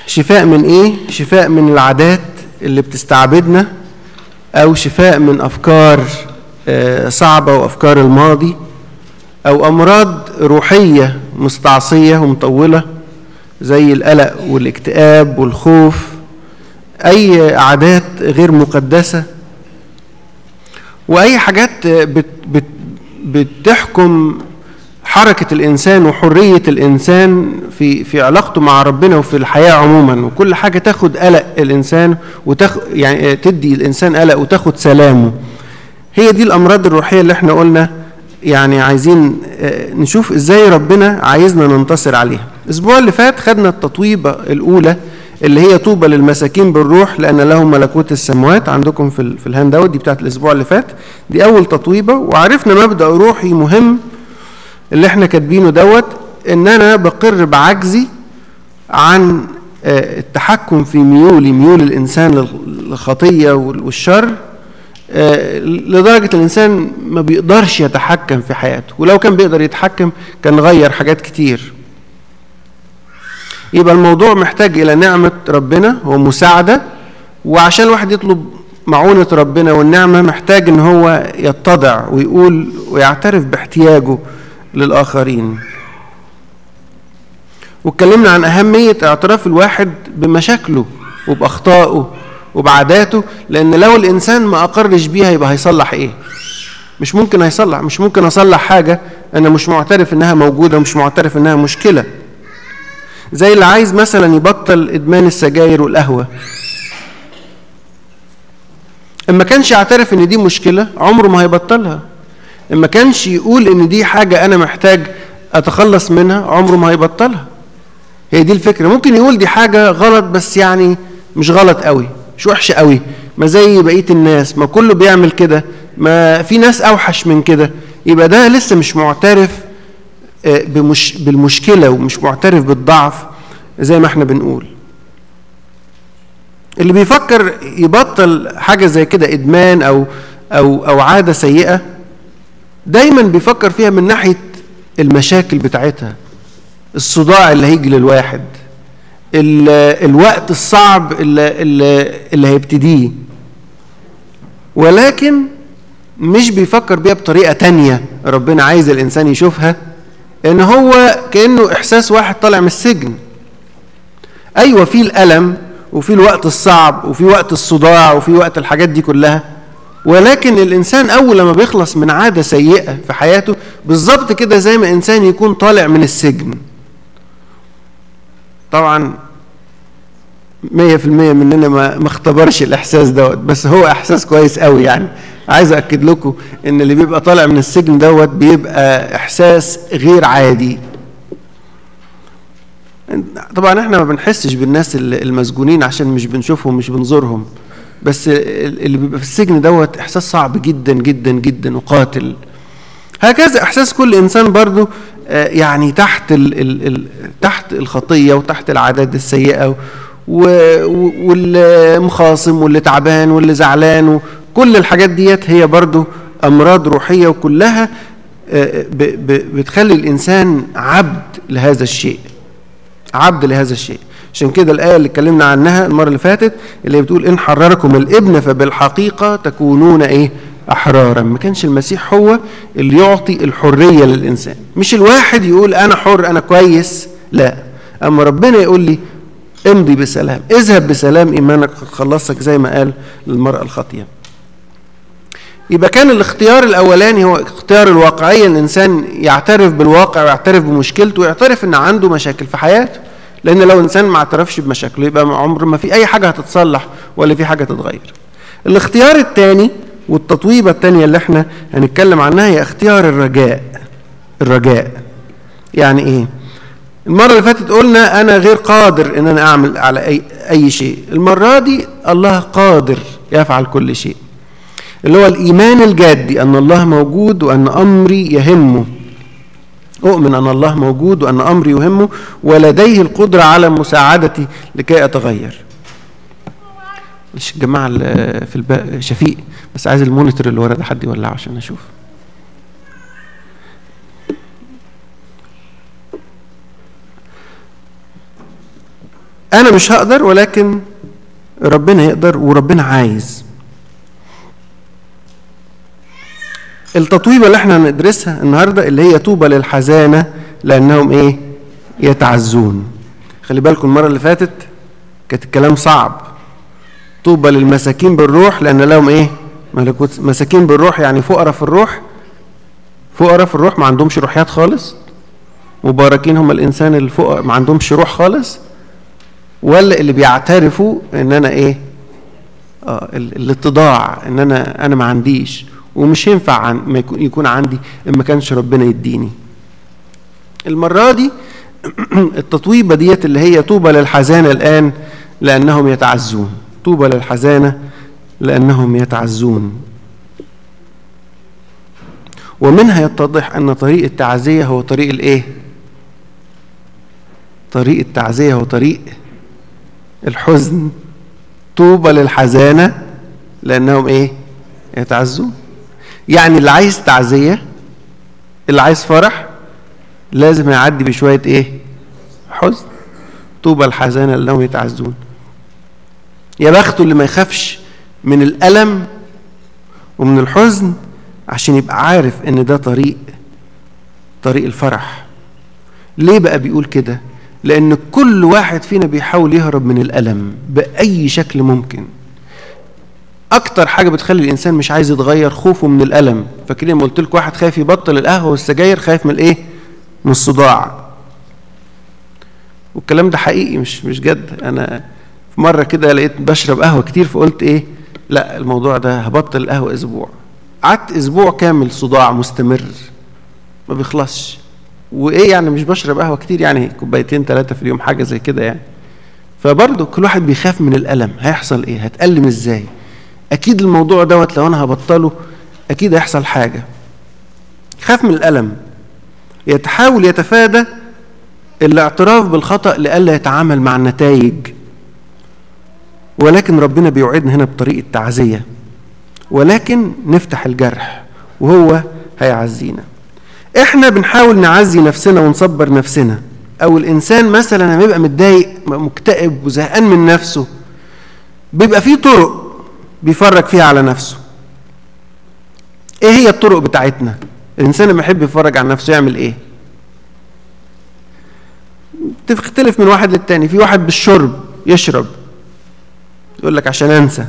شفاء من ايه شفاء من العادات اللي بتستعبدنا او شفاء من افكار آه، صعبه وافكار الماضي او امراض روحيه مستعصيه ومطوله زي القلق والاكتئاب والخوف اي عادات غير مقدسه واي حاجات بت بت بتحكم حركة الإنسان وحرية الإنسان في في علاقته مع ربنا وفي الحياة عموما وكل حاجة تاخد قلق الإنسان وتاخ يعني تدي الإنسان قلق وتاخد سلامه هي دي الأمراض الروحية اللي احنا قلنا يعني عايزين آه، نشوف ازاي ربنا عايزنا ننتصر عليها الأسبوع اللي فات خدنا التطويبة الأولى اللي هي طوبى للمساكين بالروح لأن لهم ملكوت السماوات عندكم في ال- في الهاند اوت دي بتاعت الأسبوع اللي فات دي أول تطويبة وعرفنا مبدأ روحي مهم اللي احنا كاتبينه دوت ان انا بقر بعجزي عن آه، التحكم في ميولي ميول الانسان لل- للخطيه وال- والشر آه، لدرجه الانسان ما بيقدرش يتحكم في حياته ولو كان بيقدر يتحكم كان غير حاجات كتير يبقى الموضوع محتاج الى نعمه ربنا ومساعده وعشان الواحد يطلب معونة ربنا والنعمة محتاج ان هو يتضع ويقول ويعترف باحتياجه للآخرين واتكلمنا عن أهمية اعتراف الواحد بمشاكله وبأخطائه وبعاداته لأن لو الإنسان ما أقرش بيها يبقى هيصلح إيه؟ مش ممكن هيصلح مش ممكن أصلح حاجة أنا مش معترف إنها موجودة ومش معترف إنها مشكلة زي اللي عايز مثلا يبطل إدمان السجاير والقهوة إما كانش يعترف إن دي مشكلة عمره ما هيبطلها إما كانش يقول إن دي حاجة أنا محتاج أتخلص منها عمره ما هيبطلها هي دي الفكرة ممكن يقول دي حاجة غلط بس يعني مش غلط قوي مش وحشة قوي ما زي بقية الناس ما كله بيعمل كده ما في ناس أوحش من كده يبقى ده لسه مش معترف آه، بمش بالمشكلة ومش معترف بالضعف زي ما احنا بنقول اللي بيفكر يبطل حاجة زي كده إدمان أو أو أو عادة سيئة دايما بيفكر فيها من ناحية المشاكل بتاعتها الصداع اللي هيجي للواحد ال- الوقت الصعب اللي, اللي, اللي هيبتديه ولكن مش بيفكر بيها بطريقة تانية ربنا عايز الإنسان يشوفها إن هو كأنه إحساس واحد طالع من السجن أيوة في الألم وفي الوقت الصعب وفي وقت الصداع وفي وقت الحاجات دي كلها ولكن الإنسان أول لما بيخلص من عادة سيئة في حياته بالظبط كده زي ما إنسان يكون طالع من السجن طبعا مية في المية مننا ما ما اختبرش الإحساس دوت بس هو إحساس كويس قوي يعني عايز أكد لكم إن اللي بيبقى طالع من السجن دوت بيبقى إحساس غير عادي طبعا احنا ما بنحسش بالناس ال- المسجونين عشان مش بنشوفهم مش بنزورهم بس ال- اللي بيبقى في السجن دوت احساس صعب جدا جدا جدا وقاتل هكذا احساس كل انسان برضو آه، يعني تحت ال ال ال تحت الخطيه وتحت العادات السيئه و- و- واللي مخاصم واللي تعبان واللي زعلان وكل الحاجات ديت هي برضو امراض روحيه وكلها آه، ب- ب- بتخلي الانسان عبد لهذا الشيء عبد لهذا الشيء عشان كده الآية اللي اتكلمنا عنها المرة اللي فاتت اللي بتقول إن حرركم الابن فبالحقيقة تكونون إيه أحرارا ما كانش المسيح هو اللي يعطي الحرية للإنسان مش الواحد يقول أنا حر أنا كويس لا أما ربنا يقول لي امضي بسلام اذهب بسلام إيمانك قد خلصك زي ما قال للمرأة الخاطية يبقى كان الاختيار الاولاني هو اختيار الواقعيه ان الانسان يعترف بالواقع ويعترف بمشكلته ويعترف ان عنده مشاكل في حياته لان لو انسان ما اعترفش بمشاكله يبقى عمر ما في اي حاجه هتتصلح ولا في حاجه تتغير الاختيار الثاني والتطويبه الثانيه اللي احنا هنتكلم عنها هي اختيار الرجاء الرجاء يعني ايه المره اللي فاتت قلنا انا غير قادر ان انا اعمل على اي اي شيء المره دي الله قادر يفعل كل شيء اللي هو الإيمان الجادي أن الله موجود وأن أمري يهمه أؤمن أن الله موجود وأن أمري يهمه ولديه القدرة على مساعدتي لكي أتغير مش الجماعة اللي في الباقي شفيق بس عايز المونيتور اللي ورا ده حد يولعه عشان أشوف انا مش هقدر ولكن ربنا يقدر وربنا عايز التطويبه اللي احنا هندرسها النهارده اللي هي طوبى للحزانه لانهم ايه يتعزون خلي بالكم المره اللي فاتت كانت الكلام صعب طوبى للمساكين بالروح لان لهم ايه ملكوت مساكين بالروح يعني فقراء في الروح فقراء في الروح ما عندهمش روحيات خالص مباركين هم الانسان الفقراء ما عندهمش روح خالص ولا اللي بيعترفوا ان انا ايه اه الاتضاع ان انا انا ما عنديش ومش ينفع عن ما يكون, يكون عندي ان ما كانش ربنا يديني المره دي التطويبه ديت اللي هي طوبى للحزانه الان لانهم يتعزون طوبى للحزانه لانهم يتعزون ومنها يتضح ان طريق التعزيه هو طريق الايه طريق التعزيه هو طريق الحزن طوبى للحزانه لانهم ايه يتعزون يعني اللي عايز تعزيه اللي عايز فرح لازم يعدي بشويه ايه حزن طوبى الحزانه لانهم يتعزون يا بخته اللي ما يخافش من الالم ومن الحزن عشان يبقى عارف ان ده طريق طريق الفرح ليه بقى بيقول كده لان كل واحد فينا بيحاول يهرب من الالم باي شكل ممكن اكتر حاجه بتخلي الانسان مش عايز يتغير خوفه من الالم فاكرين لما قلت لكم واحد خايف يبطل القهوه والسجاير خايف من الايه من الصداع والكلام ده حقيقي مش مش جد انا في مره كده لقيت بشرب قهوه كتير فقلت ايه لا الموضوع ده هبطل القهوه اسبوع قعدت اسبوع كامل صداع مستمر ما بيخلصش وايه يعني مش بشرب قهوه كتير يعني كوبايتين ثلاثه في اليوم حاجه زي كده يعني فبرضه كل واحد بيخاف من الالم هيحصل ايه هتألم ازاي اكيد الموضوع دوت لو انا هبطله اكيد هيحصل حاجه خاف من الالم يتحاول يتفادى الاعتراف بالخطأ لئلا يتعامل مع النتائج ولكن ربنا بيوعدنا هنا بطريقة تعزية ولكن نفتح الجرح وهو هيعزينا احنا بنحاول نعزي نفسنا ونصبر نفسنا او الانسان مثلا لما يبقى متضايق مكتئب وزهقان من نفسه بيبقى فيه طرق بيفرج فيها على نفسه ايه هي الطرق بتاعتنا الانسان لما يحب يفرج عن نفسه يعمل ايه تختلف من واحد للتاني في واحد بالشرب يشرب يقول لك عشان انسى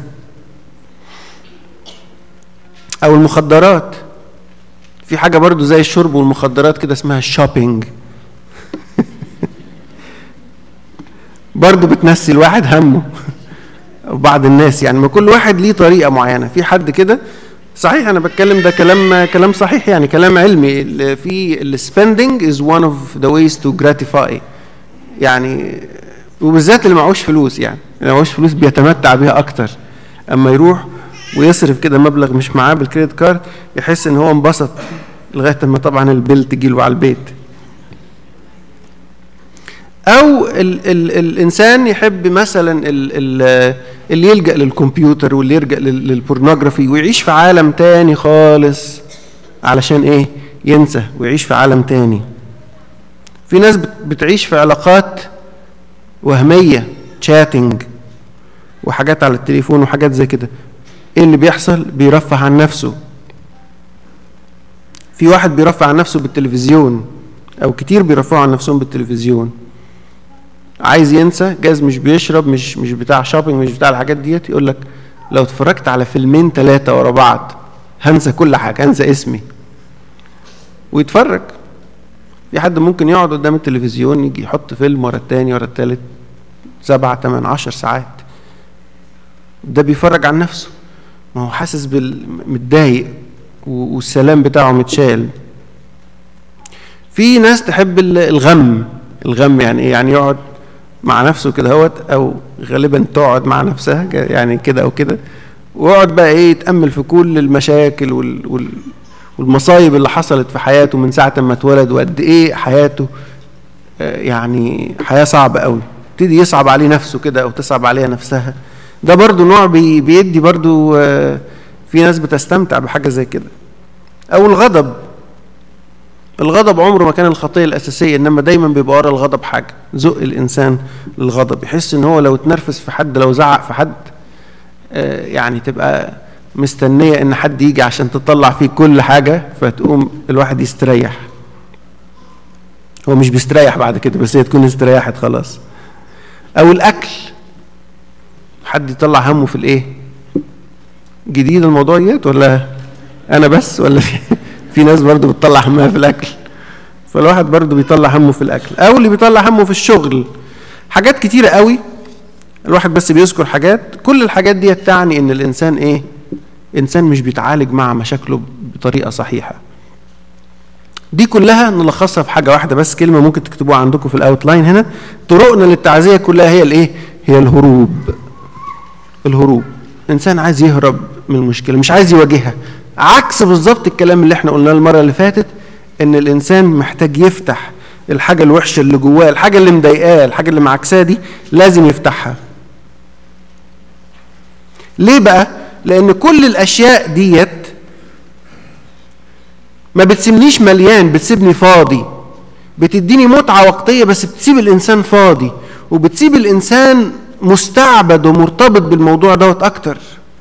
او المخدرات في حاجه برضو زي الشرب والمخدرات كده اسمها الشوبينج برضو بتنسي الواحد همه او بعض الناس يعني ما كل واحد ليه طريقه معينه في حد كده صحيح انا بتكلم ده كلام كلام صحيح يعني كلام علمي في السبندنج از one اوف ذا ويز تو جراتيفاي يعني وبالذات اللي معهوش فلوس يعني اللي معهوش فلوس بيتمتع بيها اكتر اما يروح ويصرف كده مبلغ مش معاه بالكريدت كارد يحس ان هو انبسط لغايه اما طبعا البيل تجيله على البيت او ال ال الانسان يحب مثلا ال ال اللي يلجا للكمبيوتر واللي يلجا للبورنوجرافي ويعيش في عالم تاني خالص علشان ايه ينسى ويعيش في عالم تاني في ناس بتعيش في علاقات وهميه تشاتنج وحاجات على التليفون وحاجات زي كده ايه اللي بيحصل بيرفه عن نفسه في واحد بيرفع عن نفسه بالتلفزيون او كتير بيرفعوا عن نفسهم بالتلفزيون عايز ينسى جاز مش بيشرب مش مش بتاع شوبينج مش بتاع الحاجات ديت يقول لك لو اتفرجت على فيلمين ثلاثة ورا بعض هنسى كل حاجة هنسى اسمي ويتفرج في حد ممكن يقعد قدام التلفزيون يجي يحط فيلم ورا التاني ورا التالت سبعة تمن عشر ساعات ده بيفرج عن نفسه ما هو حاسس بالمتضايق والسلام بتاعه متشال في ناس تحب الغم الغم يعني ايه يعني يقعد مع نفسه كده هوت او غالبا تقعد مع نفسها يعني كده او كده ويقعد بقى ايه يتامل في كل المشاكل وال, وال والمصايب اللي حصلت في حياته من ساعه ما اتولد وقد ايه حياته يعني حياه صعبه قوي يبتدي يصعب عليه نفسه كده او تصعب عليها نفسها ده برضو نوع بي بيدي برضو في ناس بتستمتع بحاجه زي كده او الغضب الغضب عمره ما كان الخطيه الاساسيه انما دايما بيبقى ورا الغضب حاجه زق الانسان للغضب يحس ان هو لو اتنرفز في حد لو زعق في حد آه، يعني تبقى مستنيه ان حد يجي عشان تطلع فيه كل حاجه فتقوم الواحد يستريح هو مش بيستريح بعد كده بس هي تكون استريحت خلاص او الاكل حد يطلع همه في الايه جديد الموضوع ديت ولا انا بس ولا في في ناس برضو بتطلع همها في الاكل فالواحد برضو بيطلع همه في الاكل او اللي بيطلع همه في الشغل حاجات كتيره قوي الواحد بس بيذكر حاجات كل الحاجات دي تعني ان الانسان ايه انسان مش بيتعالج مع مشاكله بطريقه صحيحه دي كلها نلخصها في حاجه واحده بس كلمه ممكن تكتبوها عندكم في الاوتلاين هنا طرقنا للتعزيه كلها هي الايه هي الهروب الهروب انسان عايز يهرب من المشكله مش عايز يواجهها عكس بالظبط الكلام اللي احنا قلناه المره اللي فاتت ان الانسان محتاج يفتح الحاجه الوحشه اللي جواه الحاجه اللي مضايقاه الحاجه اللي معكساه دي لازم يفتحها ليه بقى لان كل الاشياء ديت ما بتسيبنيش مليان بتسيبني فاضي بتديني متعه وقتيه بس بتسيب الانسان فاضي وبتسيب الانسان مستعبد ومرتبط بالموضوع دوت اكتر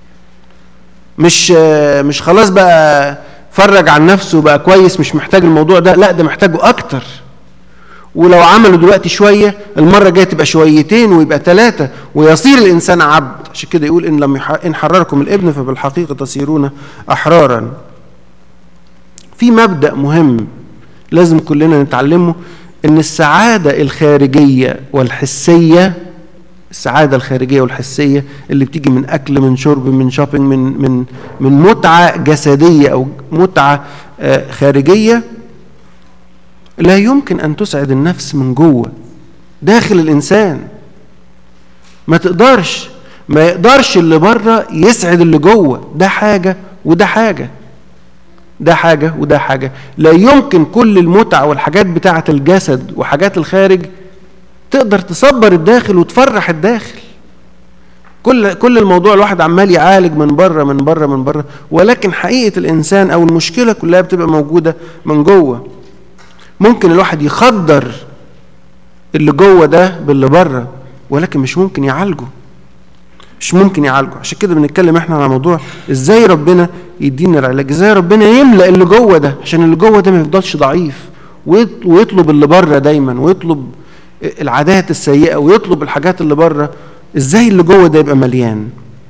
مش مش خلاص بقى فرج عن نفسه بقى كويس مش محتاج الموضوع ده لا ده محتاجه اكتر ولو عملوا دلوقتي شويه المره الجايه تبقى شويتين ويبقى ثلاثه ويصير الانسان عبد عشان كده يقول ان لم ان حرركم الابن فبالحقيقه تصيرون احرارا في مبدا مهم لازم كلنا نتعلمه ان السعاده الخارجيه والحسيه السعاده الخارجيه والحسيه اللي بتيجي من اكل من شرب من شوبينج من من من متعه جسديه او متعه خارجيه لا يمكن ان تسعد النفس من جوه داخل الانسان ما تقدرش ما يقدرش اللي بره يسعد اللي جوه ده حاجه وده حاجه ده حاجه وده حاجه لا يمكن كل المتع والحاجات بتاعه الجسد وحاجات الخارج تقدر تصبر الداخل وتفرح الداخل كل كل الموضوع الواحد عمال يعالج من بره من بره من بره ولكن حقيقه الانسان او المشكله كلها بتبقى موجوده من جوه ممكن الواحد يخدر اللي جوه ده باللي بره ولكن مش ممكن يعالجه مش ممكن يعالجه عشان كده بنتكلم احنا على موضوع ازاي ربنا يدينا العلاج ازاي ربنا يملا اللي جوه ده عشان اللي جوه ده ما يفضلش ضعيف ويطلب اللي بره دايما ويطلب العادات السيئه ويطلب الحاجات اللي بره ازاي اللي جوه ده يبقى مليان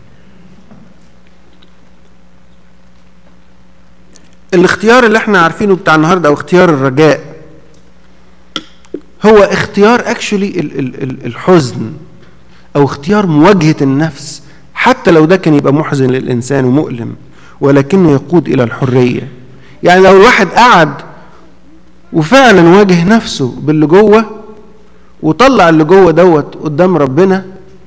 الاختيار اللي احنا عارفينه بتاع النهارده او اختيار الرجاء هو اختيار اكشولي الحزن او اختيار مواجهه النفس حتى لو ده كان يبقى محزن للانسان ومؤلم ولكنه يقود الى الحريه يعني لو الواحد قعد وفعلا واجه نفسه باللي جوه وطلع اللي جوه دوت قدام ربنا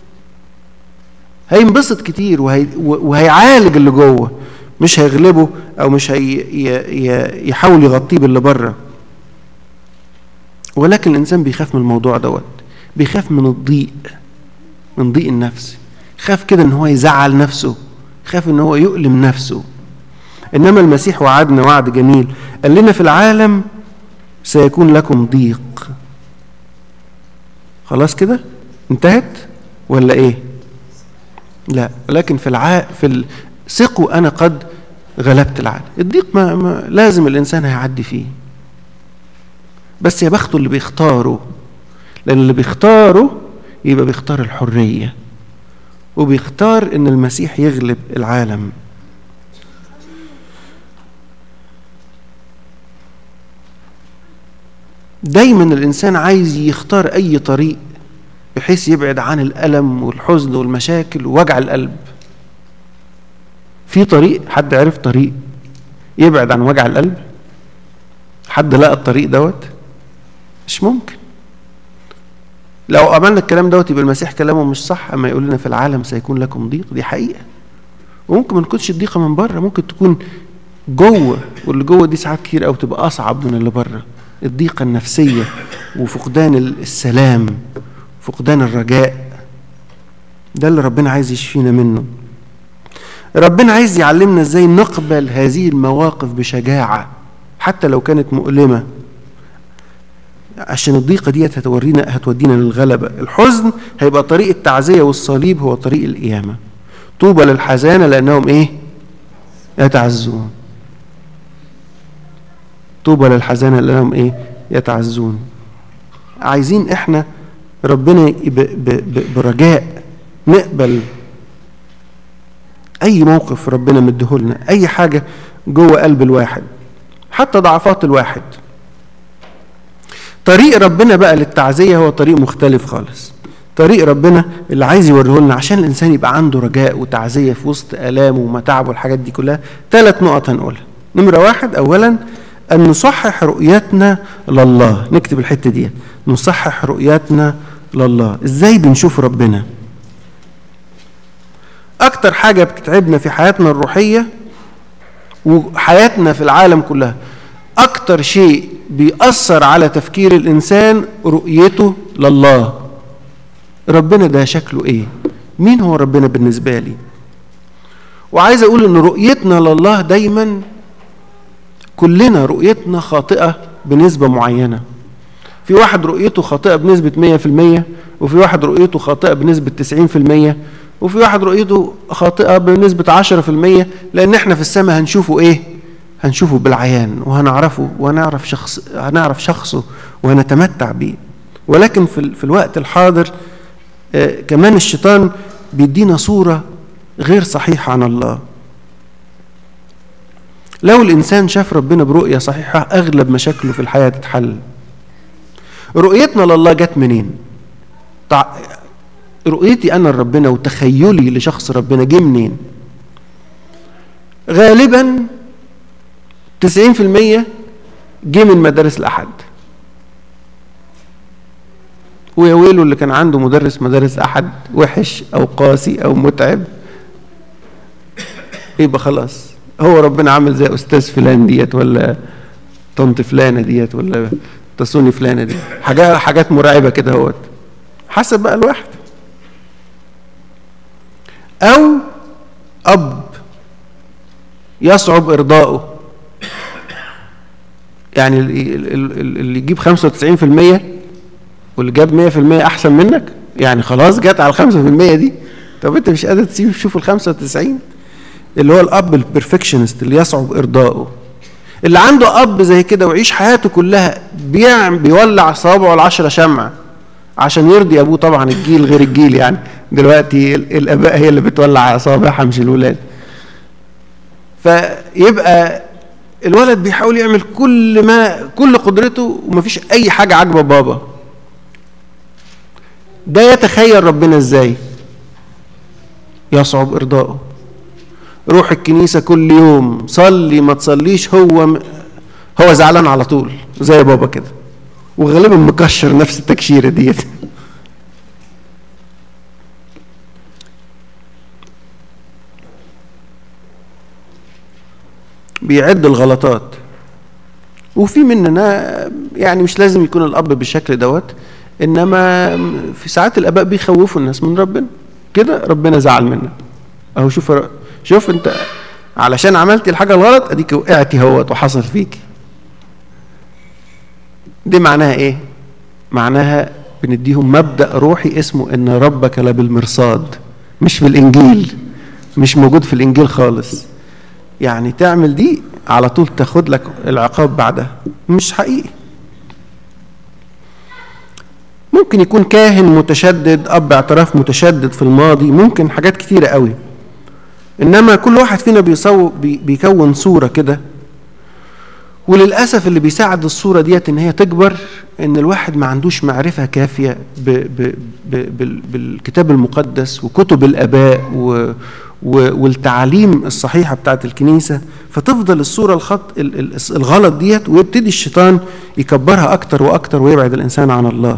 هينبسط كتير وهي وهيعالج اللي جوه مش هيغلبه او مش هي يحاول يغطيه باللي بره ولكن الانسان بيخاف من الموضوع دوت بيخاف من الضيق من ضيق النفس خاف كده ان هو يزعل نفسه خاف ان هو يؤلم نفسه انما المسيح وعدنا وعد جميل قال لنا في العالم سيكون لكم ضيق خلاص كده انتهت ولا ايه لا لكن في الع... في ال... ثقوا انا قد غلبت العالم الضيق ما... ما لازم الانسان هيعدي فيه بس يا بخته اللي بيختاره لان اللي بيختاره يبقى بيختار الحريه وبيختار ان المسيح يغلب العالم دايما الانسان عايز يختار اي طريق بحيث يبعد عن الالم والحزن والمشاكل ووجع القلب في طريق حد عرف طريق يبعد عن وجع القلب حد لقى الطريق دوت مش ممكن لو عملنا الكلام دوت يبقى المسيح كلامه مش صح اما يقول لنا في العالم سيكون لكم ضيق دي حقيقه وممكن ما تكونش الضيقه من بره ممكن تكون جوه واللي جوه دي ساعات كتير قوي تبقى اصعب من اللي بره الضيقه النفسيه وفقدان السلام فقدان الرجاء ده اللي ربنا عايز يشفينا منه ربنا عايز يعلمنا ازاي نقبل هذه المواقف بشجاعه حتى لو كانت مؤلمة عشان الضيقة دي هتورينا هتودينا للغلبة الحزن هيبقى طريق التعزية والصليب هو طريق القيامة طوبى للحزانة لأنهم إيه يتعزون طوبى للحزانة لأنهم إيه يتعزون عايزين إحنا ربنا برجاء نقبل أي موقف ربنا مديهولنا أي حاجة جوه قلب الواحد حتى ضعفات الواحد طريق ربنا بقى للتعزية هو طريق مختلف خالص طريق ربنا اللي عايز يوريه لنا عشان الإنسان يبقى عنده رجاء وتعزية في وسط آلامه ومتاعبه والحاجات دي كلها ثلاث نقط هنقولها نمرة واحد أولا أن نصحح رؤيتنا لله نكتب الحتة دي نصحح رؤيتنا لله إزاي بنشوف ربنا أكتر حاجة بتتعبنا في حياتنا الروحية وحياتنا في العالم كلها أكتر شيء بيأثر على تفكير الإنسان رؤيته لله ربنا ده شكله إيه مين هو ربنا بالنسبة لي وعايز أقول إن رؤيتنا لله دايما كلنا رؤيتنا خاطئة بنسبة معينة في واحد رؤيته خاطئة بنسبة 100% وفي واحد رؤيته خاطئة بنسبة 90% وفي واحد رؤيته خاطئة بنسبة 10% لأن احنا في السماء هنشوفه إيه؟ هنشوفه بالعيان وهنعرفه وهنعرف شخص هنعرف شخصه وهنتمتع بيه ولكن في, في الوقت الحاضر آه كمان الشيطان بيدينا صورة غير صحيحة عن الله لو الإنسان شاف ربنا برؤية صحيحة أغلب مشاكله في الحياة تتحل رؤيتنا لله جت منين رؤيتي أنا لربنا وتخيلي لشخص ربنا جه منين غالبا 90% جه من مدارس الأحد ويا ويله اللي كان عنده مدرس مدارس أحد وحش أو قاسي أو متعب يبقى خلاص هو ربنا عامل زي أستاذ فلان ديت ولا طنط فلانة ديت ولا تصوني فلانة دي حاجات حاجات مرعبة كده اهوت حسب بقى الواحد أو أب يصعب إرضاؤه يعني اللي يجيب 95% واللي جاب 100% أحسن منك يعني خلاص جت على ال 5% دي طب أنت مش قادر تسيب تشوف ال 95 اللي هو الأب البرفكشنست اللي يصعب إرضاؤه اللي عنده أب زي كده ويعيش حياته كلها بيعمل بيولع صوابعه العشرة شمع عشان يرضي أبوه طبعا الجيل غير الجيل يعني دلوقتي الآباء هي اللي بتولع أصابعها مش الولاد فيبقى الولد بيحاول يعمل كل ما كل قدرته ومفيش أي حاجة عاجبة بابا ده يتخيل ربنا ازاي يصعب إرضائه روح الكنيسة كل يوم صلي ما تصليش هو م... هو زعلان على طول زي بابا كده وغالبا مكشر نفس التكشيرة ديت بيعد الغلطات وفي مننا يعني مش لازم يكون الاب بالشكل دوت انما في ساعات الاباء بيخوفوا الناس من ربنا كده ربنا زعل منك اهو شوف شوف انت علشان عملتي الحاجه الغلط اديك وقعتي اهوت وحصل فيك دي معناها ايه معناها بنديهم مبدا روحي اسمه ان ربك لبالمرصاد مش في الانجيل مش موجود في الانجيل خالص يعني تعمل دي على طول تاخد لك العقاب بعدها مش حقيقي ممكن يكون كاهن متشدد اب اعتراف متشدد في الماضي ممكن حاجات كتيره قوي انما كل واحد فينا بيصو بي بيكون صوره كده وللاسف اللي بيساعد الصوره ديت ان هي تكبر ان الواحد ما عندوش معرفه كافيه ب ب ب بالكتاب المقدس وكتب الاباء و والتعاليم الصحيحه بتاعت الكنيسه فتفضل الصوره الخط الغلط ديت ويبتدي الشيطان يكبرها اكتر واكتر ويبعد الانسان عن الله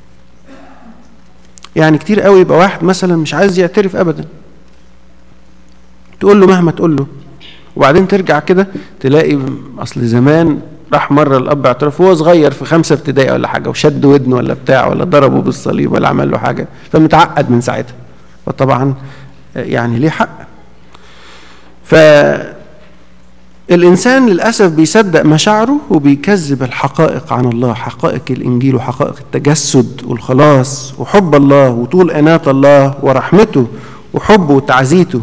يعني كتير قوي يبقى واحد مثلا مش عايز يعترف ابدا تقول له مهما تقول له وبعدين ترجع كده تلاقي اصل زمان راح مره الاب اعترف وهو صغير في خمسه ابتدائي ولا حاجه وشد ودنه ولا بتاع ولا ضربه بالصليب ولا عمل له حاجه فمتعقد من ساعتها فطبعا يعني ليه حق ف الإنسان للأسف بيصدق مشاعره وبيكذب الحقائق عن الله حقائق الإنجيل وحقائق التجسد والخلاص وحب الله وطول أناة الله ورحمته وحبه وتعزيته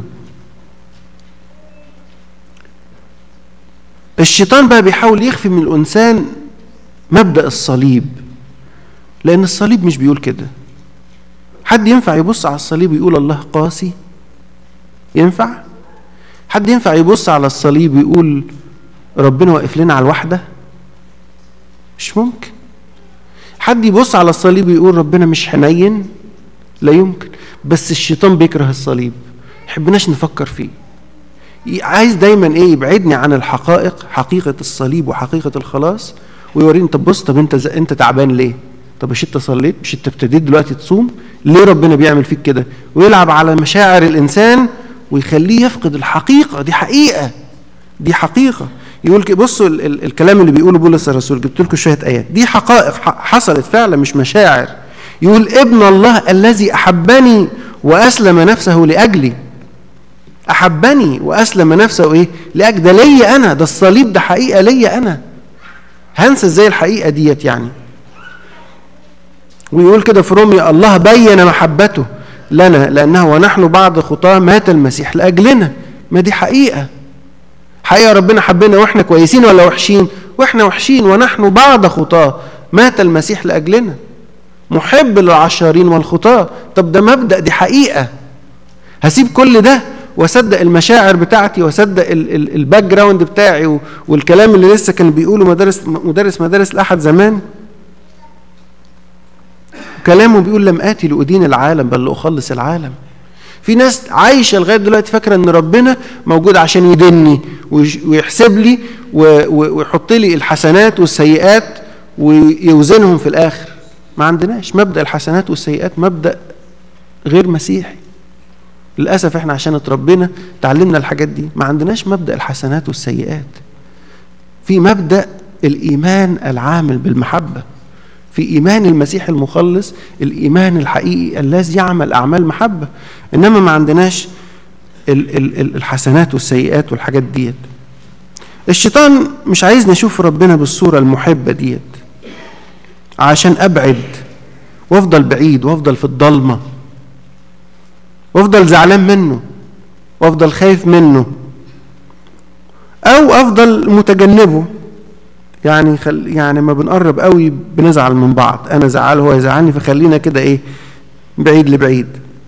الشيطان بقى بيحاول يخفي من الإنسان مبدأ الصليب لأن الصليب مش بيقول كده حد ينفع يبص على الصليب ويقول الله قاسي ينفع حد ينفع يبص على الصليب ويقول ربنا واقف لنا على الوحدة مش ممكن حد يبص على الصليب ويقول ربنا مش حنين لا يمكن بس الشيطان بيكره الصليب يحبناش نفكر فيه عايز دايما ايه يبعدني عن الحقائق حقيقة الصليب وحقيقة الخلاص ويوريني طب بص طب انت انت تعبان ليه؟ طب مش انت صليت مش انت ابتديت دلوقتي تصوم ليه ربنا بيعمل فيك كده ويلعب على مشاعر الانسان ويخليه يفقد الحقيقه دي حقيقه دي حقيقه يقول بصوا ال ال الكلام اللي بيقوله بولس الرسول جبت لكم شويه ايات دي حقائق حصلت فعلا مش مشاعر يقول ابن الله الذي احبني واسلم نفسه لاجلي احبني واسلم نفسه ايه لاجل ده ليا انا ده الصليب ده حقيقه ليا انا هنسى ازاي الحقيقه ديت يعني ويقول كده في روميا الله بين محبته لنا لأنه ونحن بعد خطاه مات المسيح لأجلنا ما دي حقيقة حقيقة ربنا حبنا وإحنا كويسين ولا وحشين وإحنا وحشين ونحن بعد خطاه مات المسيح لأجلنا محب للعشارين والخطاة طب ده مبدأ دي حقيقة هسيب كل ده واصدق المشاعر بتاعتي واصدق الباك جراوند بتاعي والكلام اللي لسه كان بيقوله مدرس مدرس مدارس الاحد زمان كلامه بيقول لم آتي لأدين العالم بل لأخلص العالم في ناس عايشة لغاية دلوقتي فاكرة إن ربنا موجود عشان يدني ويحسب لي ويحط لي الحسنات والسيئات ويوزنهم في الآخر ما عندناش مبدأ الحسنات والسيئات مبدأ غير مسيحي للأسف احنا عشان اتربينا تعلمنا الحاجات دي ما عندناش مبدأ الحسنات والسيئات في مبدأ الإيمان العامل بالمحبة في إيمان المسيح المخلص الإيمان الحقيقي الذي يعمل أعمال محبة إنما ما عندناش الحسنات والسيئات والحاجات ديت الشيطان مش عايزني أشوف ربنا بالصورة المحبة ديت عشان أبعد وأفضل بعيد وأفضل في الضلمة وأفضل زعلان منه وأفضل خايف منه أو أفضل متجنبه يعني خل يعني ما بنقرب قوي بنزعل من بعض انا زعل هو يزعلني فخلينا كده ايه بعيد لبعيد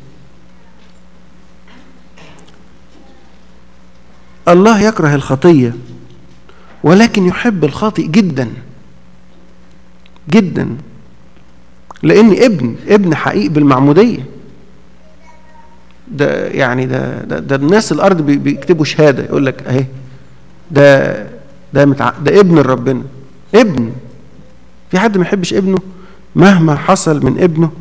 الله يكره الخطيه ولكن يحب الخاطئ جدا جدا لان ابن ابن حقيقي بالمعموديه ده يعني ده ده, ده الناس الارض بيكتبوا شهاده يقول لك اهي ده ده متع... ده ابن ربنا ابن في حد ما يحبش ابنه مهما حصل من ابنه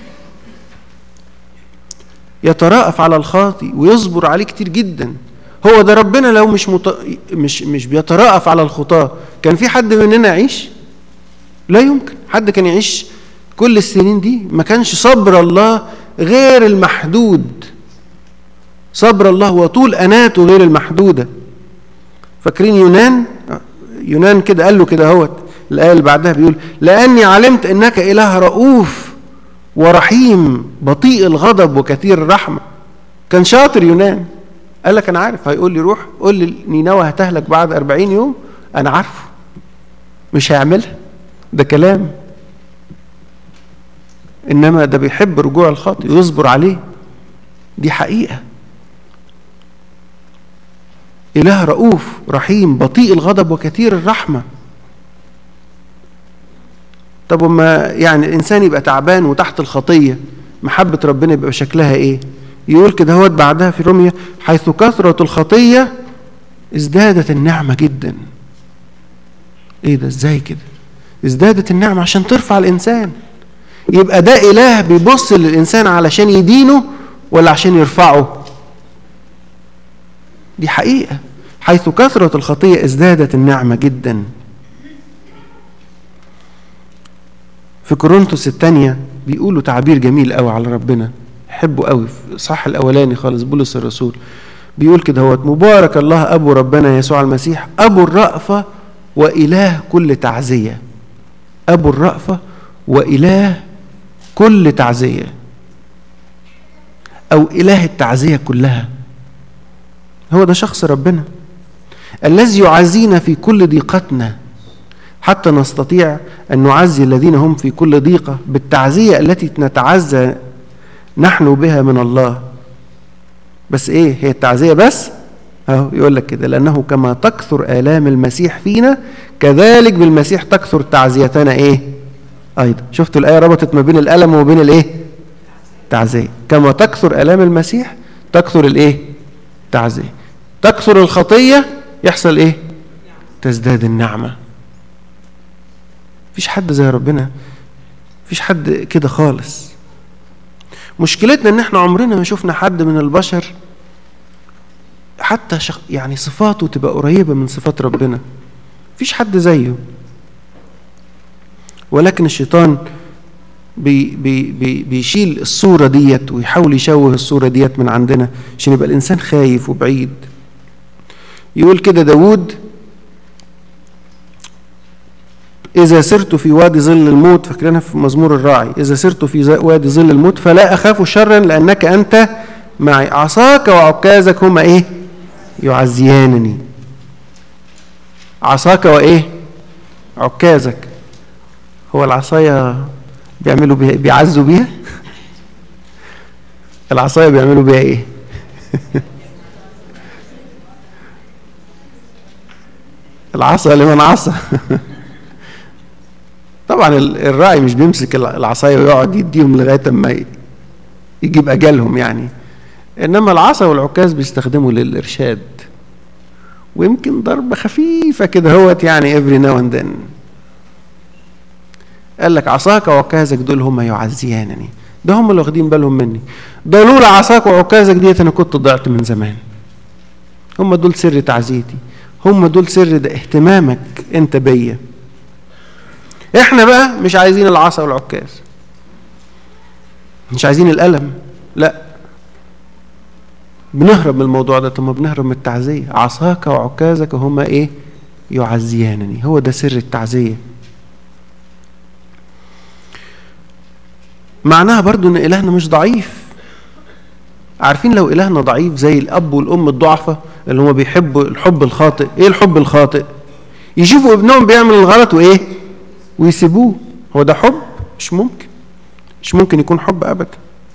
يتراءف على الخاطي ويصبر عليه كتير جدا هو ده ربنا لو مش مت... مش مش بيتراءف على الخطاة كان في حد مننا يعيش لا يمكن حد كان يعيش كل السنين دي ما كانش صبر الله غير المحدود صبر الله وطول أناته غير المحدودة فاكرين يونان يونان كده قال له كده اهوت الآية اللي بعدها بيقول لأني علمت أنك إله رؤوف ورحيم بطيء الغضب وكثير الرحمة كان شاطر يونان قال لك أنا عارف هيقول لي روح قول لي نينوى هتهلك بعد أربعين يوم أنا عارفه مش هيعملها ده كلام إنما ده بيحب رجوع الخاطئ ويصبر عليه دي حقيقة إله رؤوف رحيم بطيء الغضب وكثير الرحمة طب وما يعني الإنسان يبقى تعبان وتحت الخطية محبة ربنا يبقى شكلها إيه يقول كده هو بعدها في روميا حيث كثرة الخطية ازدادت النعمة جدا ايه ده ازاي كده ازدادت النعمة عشان ترفع الإنسان يبقى ده إله بيبص للإنسان علشان يدينه ولا عشان يرفعه دي حقيقة حيث كثرت الخطية ازدادت النعمة جدا في كورنثوس الثانية بيقولوا تعبير جميل قوي على ربنا حبوا قوي في صح الأولاني خالص بولس الرسول بيقول كده هو مبارك الله أبو ربنا يسوع المسيح أبو الرأفة وإله كل تعزية أبو الرأفة وإله كل تعزية أو إله التعزية كلها هو ده شخص ربنا الذي يعزينا في كل ضيقتنا حتى نستطيع أن نعزي الذين هم في كل ضيقة بالتعزية التي نتعزى نحن بها من الله بس إيه هي التعزية بس أهو يقول لك كده لأنه كما تكثر آلام المسيح فينا كذلك بالمسيح تكثر تعزيتنا إيه أيضا شفتوا الآية ربطت ما بين الألم وما بين الإيه تعزية كما تكثر آلام المسيح تكثر الإيه تعزية تكثر الخطية يحصل إيه تزداد النعمة مفيش حد زي ربنا مفيش حد كده خالص مشكلتنا ان احنا عمرنا ما شفنا حد من البشر حتى شخ... يعني صفاته تبقى قريبه من صفات ربنا مفيش حد زيه ولكن الشيطان بي بي بي بيشيل الصوره ديت ويحاول يشوه الصوره ديت من عندنا عشان يبقى الانسان خايف وبعيد يقول كده داود إذا سرت في وادي ظل الموت فاكرينها في مزمور الراعي إذا سرت في وادي ظل الموت فلا أخاف شرا لأنك أنت معي عصاك وعكازك هما إيه يعزيانني عصاك وإيه عكازك هو العصاية بيعملوا بيها بيعزوا بيها العصاية بيعملوا بيها إيه العصا لمن عصى طبعا الراعي مش بيمسك العصايه ويقعد يديهم لغايه اما يجيب اجلهم يعني انما العصا والعكاز بيستخدموا للارشاد ويمكن ضربه خفيفه كده هوت يعني افري ناو اند ذن قال لك عصاك وعكازك دول هم يعزيانني ده هم اللي واخدين بالهم مني ده لولا عصاك وعكازك ديت انا كنت ضعت من زمان هم دول سر تعزيتي هم دول سر ده اهتمامك انت بيا احنا بقى مش عايزين العصا والعكاز مش عايزين الألم لا بنهرب من الموضوع ده طب بنهرب من التعزية عصاك وعكازك هما ايه يعزيانني هو ده سر التعزية معناها برضو ان إلهنا مش ضعيف عارفين لو إلهنا ضعيف زي الأب والأم الضعفة اللي هما بيحبوا الحب الخاطئ ايه الحب الخاطئ يشوفوا ابنهم بيعمل الغلط وايه ويسيبوه هو ده حب مش ممكن مش ممكن يكون حب ابدا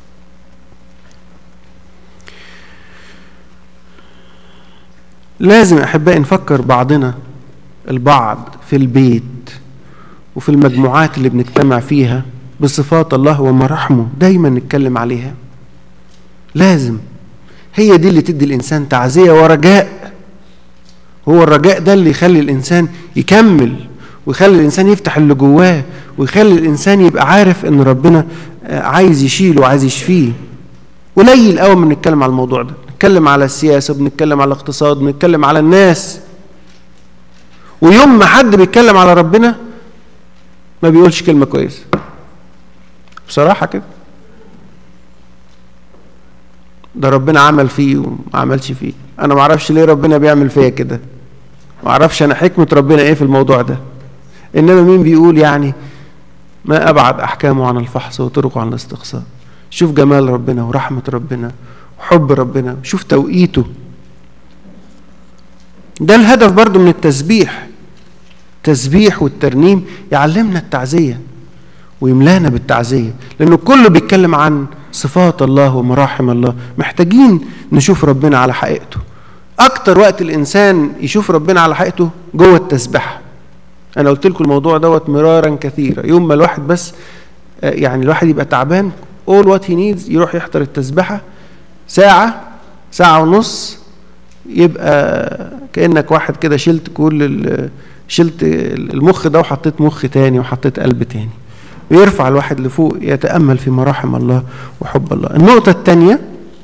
لازم احبائي نفكر بعضنا البعض في البيت وفي المجموعات اللي بنجتمع فيها بصفات الله ومراحمه دايما نتكلم عليها لازم هي دي اللي تدي الانسان تعزيه ورجاء هو الرجاء ده اللي يخلي الانسان يكمل ويخلي الانسان يفتح اللي جواه ويخلي الانسان يبقى عارف ان ربنا عايز يشيله وعايز يشفيه قليل قوي ما بنتكلم على الموضوع ده بنتكلم على السياسه بنتكلم على الاقتصاد بنتكلم على الناس ويوم ما حد بيتكلم على ربنا ما بيقولش كلمه كويسه بصراحه كده ده ربنا عمل فيه وما عملش فيه انا ما اعرفش ليه ربنا بيعمل فيا كده ما اعرفش انا حكمه ربنا ايه في الموضوع ده انما مين بيقول يعني ما ابعد احكامه عن الفحص وطرقه عن الاستقصاء شوف جمال ربنا ورحمه ربنا وحب ربنا شوف توقيته ده الهدف برضو من التسبيح التسبيح والترنيم يعلمنا التعزيه ويملانا بالتعزيه لانه كله بيتكلم عن صفات الله ومراحم الله محتاجين نشوف ربنا على حقيقته اكتر وقت الانسان يشوف ربنا على حقيقته جوه التسبيح انا قلت لكم الموضوع دوت مرارا كثيرا يوم ما الواحد بس يعني الواحد يبقى تعبان all what he needs يروح يحضر التسبيحه ساعه ساعه ونص يبقى كانك واحد كده شلت كل شلت المخ ده وحطيت مخ تاني وحطيت قلب تاني ويرفع الواحد لفوق يتامل في مراحم الله وحب الله النقطه الثانيه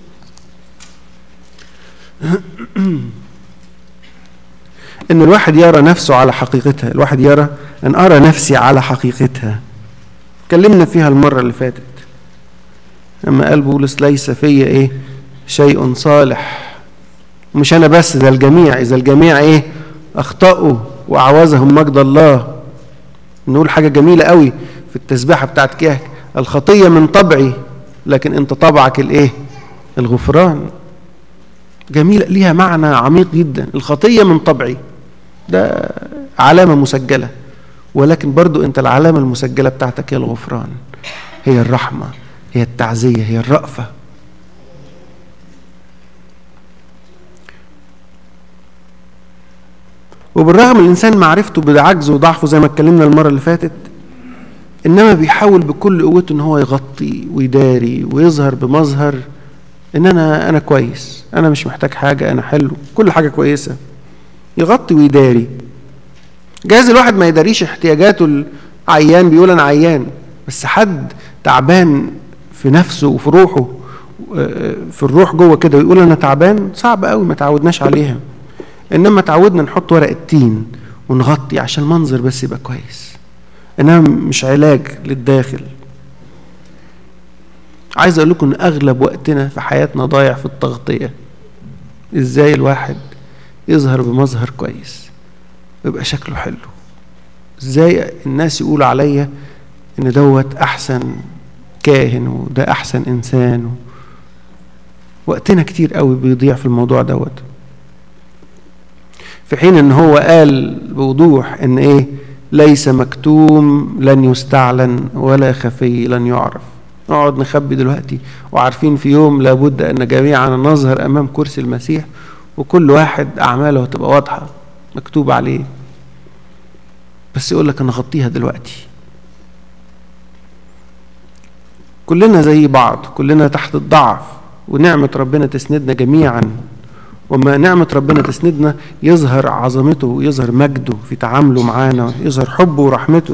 ان الواحد يرى نفسه على حقيقتها الواحد يرى ان ارى نفسي على حقيقتها اتكلمنا فيها المره اللي فاتت لما قال بولس ليس في ايه شيء صالح مش انا بس ده الجميع اذا الجميع ايه اخطاوا واعوزهم مجد الله نقول حاجه جميله قوي في التسبيحه بتاعت كيهك الخطيه من طبعي لكن انت طبعك الايه الغفران جميله ليها معنى عميق جدا الخطيه من طبعي ده علامه مسجله ولكن برضو انت العلامه المسجله بتاعتك هي الغفران هي الرحمه هي التعزيه هي الرأفه وبالرغم الانسان معرفته بعجزه وضعفه زي ما اتكلمنا المره اللي فاتت انما بيحاول بكل قوته ان هو يغطي ويداري ويظهر بمظهر ان انا انا كويس انا مش محتاج حاجه انا حلو كل حاجه كويسه يغطي ويداري جايز الواحد ما يداريش احتياجاته العيان بيقول انا عيان بس حد تعبان في نفسه وفي روحه في الروح جوه كده ويقول انا تعبان صعب قوي ما تعودناش عليها انما تعودنا نحط ورق التين ونغطي عشان المنظر بس يبقى كويس انما مش علاج للداخل عايز اقول لكم ان اغلب وقتنا في حياتنا ضايع في التغطيه ازاي الواحد يظهر بمظهر كويس ويبقى شكله حلو ازاي الناس يقولوا عليا ان دوت احسن كاهن وده احسن انسان و... وقتنا كتير قوي بيضيع في الموضوع دوت في حين ان هو قال بوضوح ان ايه ليس مكتوم لن يستعلن ولا خفي لن يعرف نقعد نخبي دلوقتي وعارفين في يوم لابد ان جميعا نظهر امام كرسي المسيح وكل واحد اعماله هتبقى واضحه مكتوب عليه بس يقول لك انا اغطيها دلوقتي كلنا زي بعض كلنا تحت الضعف ونعمه ربنا تسندنا جميعا وما نعمة ربنا تسندنا يظهر عظمته ويظهر مجده في تعامله معانا يظهر حبه ورحمته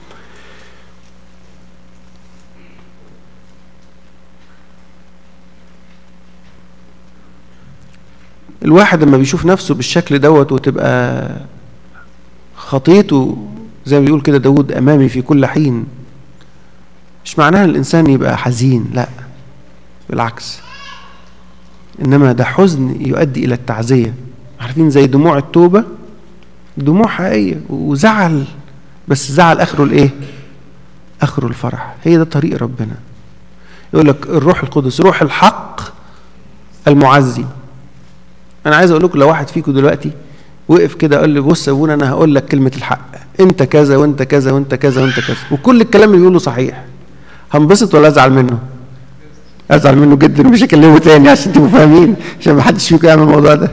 الواحد لما بيشوف نفسه بالشكل دوت وتبقى خطيته زي ما بيقول كده داود أمامي في كل حين مش معناها الإنسان يبقى حزين لا بالعكس انما ده حزن يؤدي الى التعزيه عارفين زي دموع التوبه دموع حقيقيه وزعل بس زعل اخره الايه اخره الفرح هي ده طريق ربنا يقول لك الروح القدس روح الحق المعزي انا عايز اقول لكم لو واحد فيكم دلوقتي وقف كده قال لي بص يا ابونا انا هقول لك كلمه الحق انت كذا وانت كذا وانت كذا وانت كذا وكل الكلام اللي بيقوله صحيح هنبسط ولا ازعل منه ازعل منه جدا ومش هكلمه تاني عشان تبقوا فاهمين عشان ما حدش فيكم يعمل الموضوع ده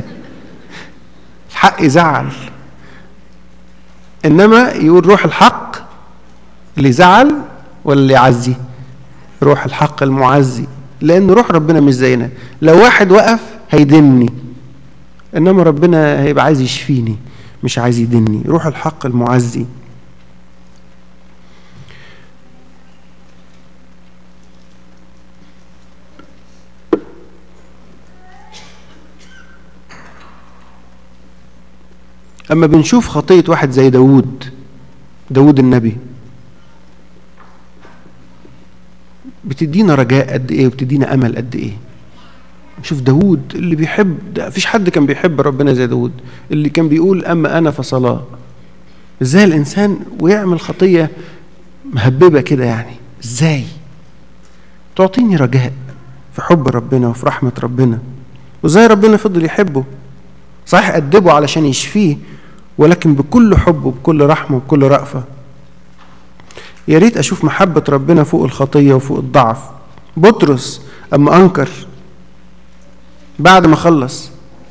الحق يزعل انما يقول روح الحق اللي يزعل ولا اللي يعزي روح الحق المعزي لان روح ربنا مش زينا لو واحد وقف هيدني انما ربنا هيبقى عايز يشفيني مش عايز يدني روح الحق المعزي أما بنشوف خطية واحد زي داود داود النبي بتدينا رجاء قد إيه وبتدينا أمل قد إيه شوف داود اللي بيحب ده مفيش حد كان بيحب ربنا زي داود اللي كان بيقول أما أنا فصلاة إزاي الإنسان ويعمل خطية مهببة كده يعني إزاي تعطيني رجاء في حب ربنا وفي رحمة ربنا وإزاي ربنا فضل يحبه صحيح أدبه علشان يشفيه ولكن بكل حب وبكل رحمة وبكل رأفة يا ريت أشوف محبة ربنا فوق الخطية وفوق الضعف بطرس أما أنكر بعد ما خلص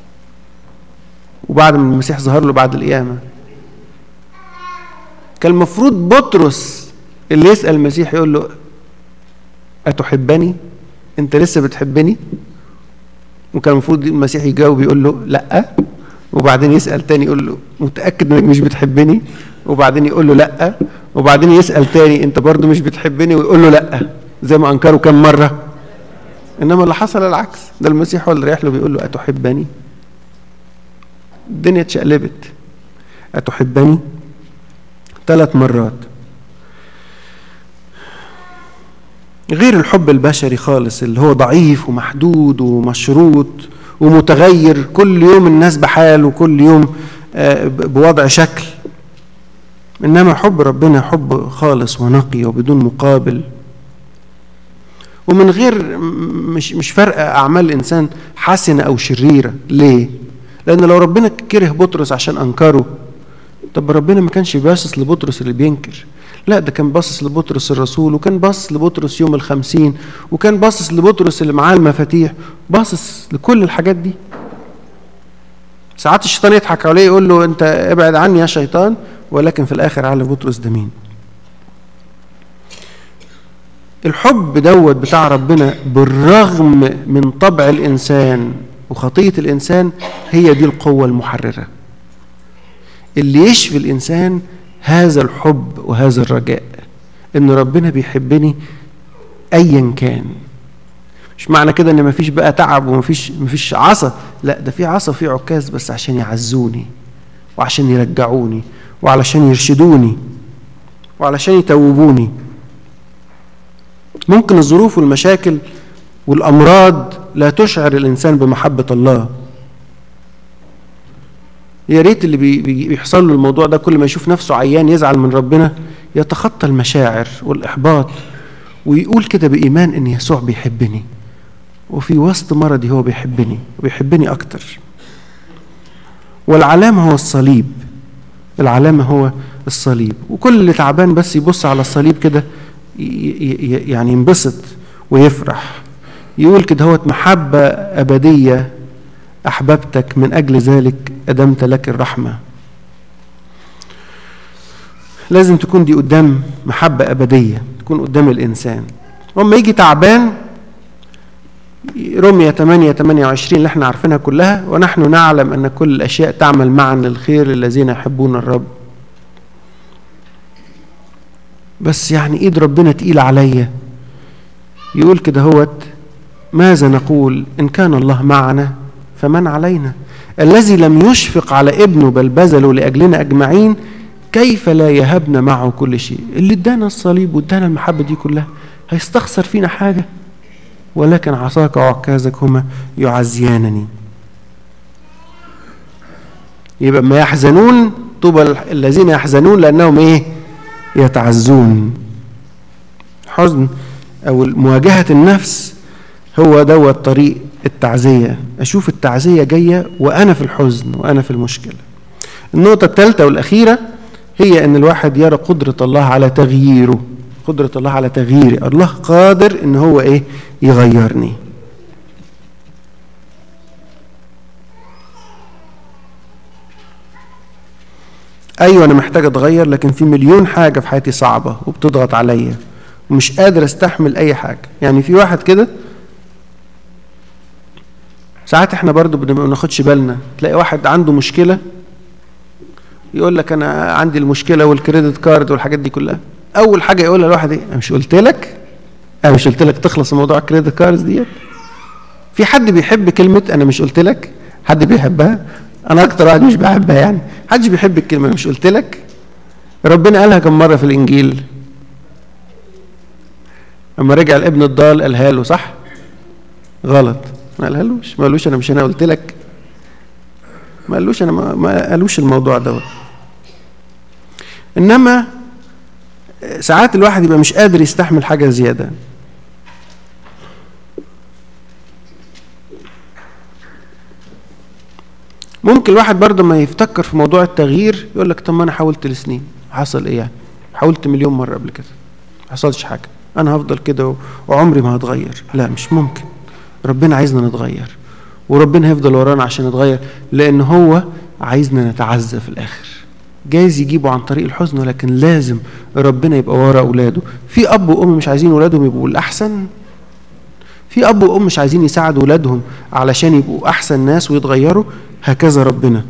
وبعد ما المسيح ظهر له بعد القيامة كان المفروض بطرس اللي يسأل المسيح يقول له أتحبني؟ أنت لسه بتحبني؟ وكان المفروض المسيح يجاوب يقول له لا وبعدين يسأل تاني يقول له متأكد انك مش بتحبني وبعدين يقول له لا وبعدين يسأل تاني انت برضو مش بتحبني ويقول له لا زي ما انكروا كم مرة انما اللي حصل العكس ده المسيح هو اللي رايح له بيقول له اتحبني الدنيا اتشقلبت اتحبني ثلاث مرات غير الحب البشري خالص اللي هو ضعيف ومحدود ومشروط ومتغير كل يوم الناس بحال وكل يوم بوضع شكل انما حب ربنا حب خالص ونقي وبدون مقابل ومن غير مش مش فارقه اعمال الانسان حسنه او شريره ليه لان لو ربنا كره بطرس عشان انكره طب ربنا ما كانش باصص لبطرس اللي بينكر لا ده كان باصص لبطرس الرسول وكان باصص لبطرس يوم الخمسين وكان باصص لبطرس اللي معاه المفاتيح باصص لكل الحاجات دي ساعات الشيطان يضحك عليه يقول له انت ابعد عني يا شيطان ولكن في الاخر على بطرس ده مين الحب دوت بتاع ربنا بالرغم من طبع الانسان وخطيه الانسان هي دي القوه المحرره اللي يشفي الانسان هذا الحب وهذا الرجاء ان ربنا بيحبني ايا كان مش معنى كده ان مفيش بقى تعب ومفيش مفيش عصا لا ده في عصا في عكاز بس عشان يعزوني وعشان يرجعوني وعلشان يرشدوني وعلشان يتوبوني ممكن الظروف والمشاكل والامراض لا تشعر الانسان بمحبه الله يا ريت اللي بي بيحصل له الموضوع ده كل ما يشوف نفسه عيان يزعل من ربنا يتخطى المشاعر والاحباط ويقول كده بايمان ان يسوع بيحبني وفي وسط مرضي هو بيحبني وبيحبني اكتر والعلامه هو الصليب العلامه هو الصليب وكل اللي تعبان بس يبص على الصليب كده يعني ينبسط ويفرح يقول كده هو محبه ابديه احببتك من اجل ذلك ادمت لك الرحمه لازم تكون دي قدام محبه ابديه تكون قدام الانسان اما يجي تعبان رمية 8 28 اللي احنا عارفينها كلها ونحن نعلم ان كل الاشياء تعمل معا للخير للذين يحبون الرب بس يعني ايد ربنا تقيلة عليا يقول كده هوت ماذا نقول ان كان الله معنا فمن علينا الذي لم يشفق على ابنه بل بذله لاجلنا اجمعين كيف لا يهبنا معه كل شيء اللي ادانا الصليب وادانا المحبه دي كلها هيستخسر فينا حاجه ولكن عصاك وعكازك هما يعزيانني يبقى ما يحزنون طوبى الذين يحزنون لانهم ايه يتعزون حزن او مواجهه النفس هو دوت طريق التعزيه اشوف التعزيه جايه وانا في الحزن وانا في المشكله النقطه الثالثه والاخيره هي ان الواحد يرى قدره الله على تغييره قدرة الله على تغييري الله قادر ان هو ايه يغيرني ايوه انا محتاج اتغير لكن في مليون حاجه في حياتي صعبه وبتضغط عليا ومش قادر استحمل اي حاجه يعني في واحد كده ساعات احنا برضو ما بناخدش بالنا تلاقي واحد عنده مشكله يقول لك انا عندي المشكله والكريدت كارد والحاجات دي كلها اول حاجه يقولها الواحد ايه انا مش قلت لك انا مش قلت لك تخلص موضوع الكريدت كاردز ديت في حد بيحب كلمه انا مش قلت لك حد بيحبها انا اكتر واحد مش بحبها يعني حدش بيحب الكلمه انا مش قلت لك ربنا قالها كم مره في الانجيل لما رجع الابن الضال قالها له صح غلط ما قالهالوش ما قالوش انا مش انا قلت لك ما قالوش انا ما, ما قالوش الموضوع دوت انما ساعات الواحد يبقى مش قادر يستحمل حاجه زياده ممكن الواحد برضه ما يفتكر في موضوع التغيير يقول لك طب ما انا حاولت لسنين حصل ايه يعني حاولت مليون مره قبل كده ما حصلش حاجه انا هفضل كده وعمري ما هتغير لا مش ممكن ربنا عايزنا نتغير وربنا هيفضل ورانا عشان نتغير لان هو عايزنا نتعزى في الاخر جايز يجيبوا عن طريق الحزن ولكن لازم ربنا يبقى ورا اولاده في اب وام مش عايزين اولادهم يبقوا الاحسن في اب وام مش عايزين يساعدوا اولادهم علشان يبقوا احسن ناس ويتغيروا هكذا ربنا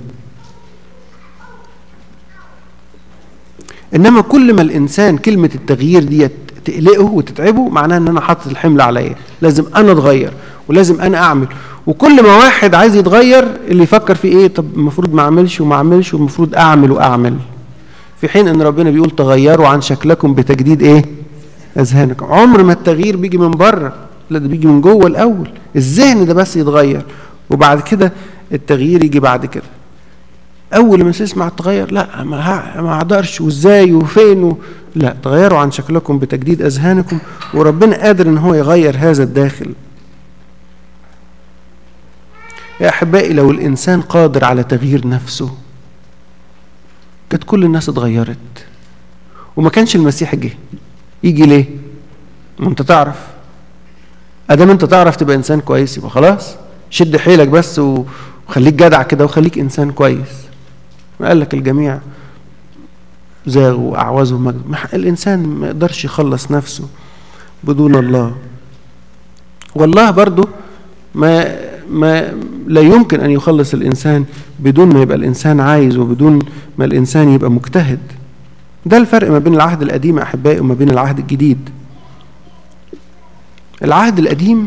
انما كل ما الانسان كلمه التغيير دي تقلقه وتتعبه معناها ان انا حاطط الحمل عليا لازم انا اتغير ولازم انا اعمل وكل ما واحد عايز يتغير اللي يفكر في ايه طب المفروض ما اعملش وما اعملش والمفروض اعمل واعمل في حين ان ربنا بيقول تغيروا عن شكلكم بتجديد ايه اذهانكم عمر ما التغيير بيجي من بره لا ده بيجي من جوه الاول الذهن ده بس يتغير وبعد كده التغيير يجي بعد كده اول ما تسمع تغير لا ما ما اقدرش وازاي وفين و... لا تغيروا عن شكلكم بتجديد اذهانكم وربنا قادر ان هو يغير هذا الداخل يا احبائي لو الانسان قادر على تغيير نفسه كانت كل الناس اتغيرت وما كانش المسيح جه يجي ليه ما انت تعرف ادام انت تعرف تبقى انسان كويس يبقى خلاص شد حيلك بس وخليك جدع كده وخليك انسان كويس قال لك الجميع زاغوا واعوزوا الانسان ما يقدرش يخلص نفسه بدون الله والله برضو ما ما لا يمكن ان يخلص الانسان بدون ما يبقى الانسان عايز وبدون ما الانسان يبقى مجتهد ده الفرق ما بين العهد القديم احبائي وما بين العهد الجديد العهد القديم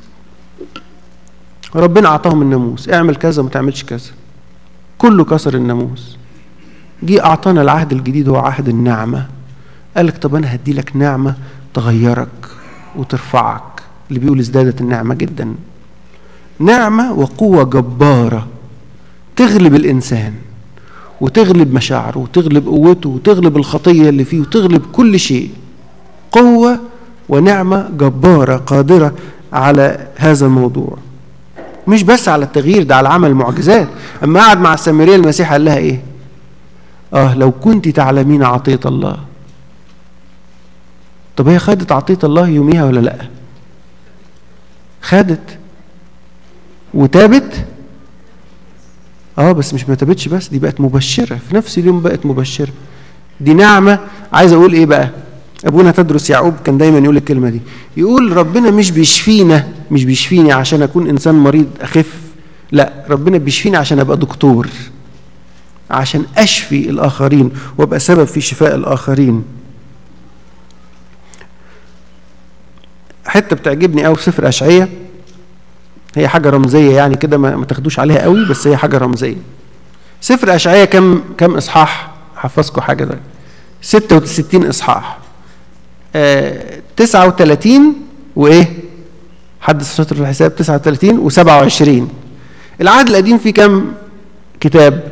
ربنا اعطاهم الناموس اعمل كذا وما تعملش كذا كله كسر الناموس جه اعطانا العهد الجديد هو عهد النعمه قال لك طب انا هدي لك نعمه تغيرك وترفعك اللي بيقول ازدادت النعمه جدا نعمه وقوه جباره تغلب الانسان وتغلب مشاعره وتغلب قوته وتغلب الخطيه اللي فيه وتغلب كل شيء قوه ونعمه جباره قادره على هذا الموضوع مش بس على التغيير ده على عمل معجزات اما قعد مع السامريه المسيح قال لها ايه اه لو كنت تعلمين عطيه الله طب هي خدت عطيه الله يوميها ولا لا خدت وتابت اه بس مش ما تابتش بس دي بقت مبشره في نفس اليوم بقت مبشره دي نعمه عايز اقول ايه بقى ابونا تدرس يعقوب كان دايما يقول الكلمه دي يقول ربنا مش بيشفينا مش بيشفيني عشان اكون انسان مريض اخف لا ربنا بيشفيني عشان ابقى دكتور عشان اشفي الاخرين وابقى سبب في شفاء الاخرين حته بتعجبني قوي في سفر اشعياء هي حاجه رمزيه يعني كده ما تاخدوش عليها قوي بس هي حاجه رمزيه سفر اشعياء كم كم اصحاح حفظكم حاجه ده 66 اصحاح آه 39 وايه حد شاطر في الحساب 39 و27 العهد القديم فيه كم كتاب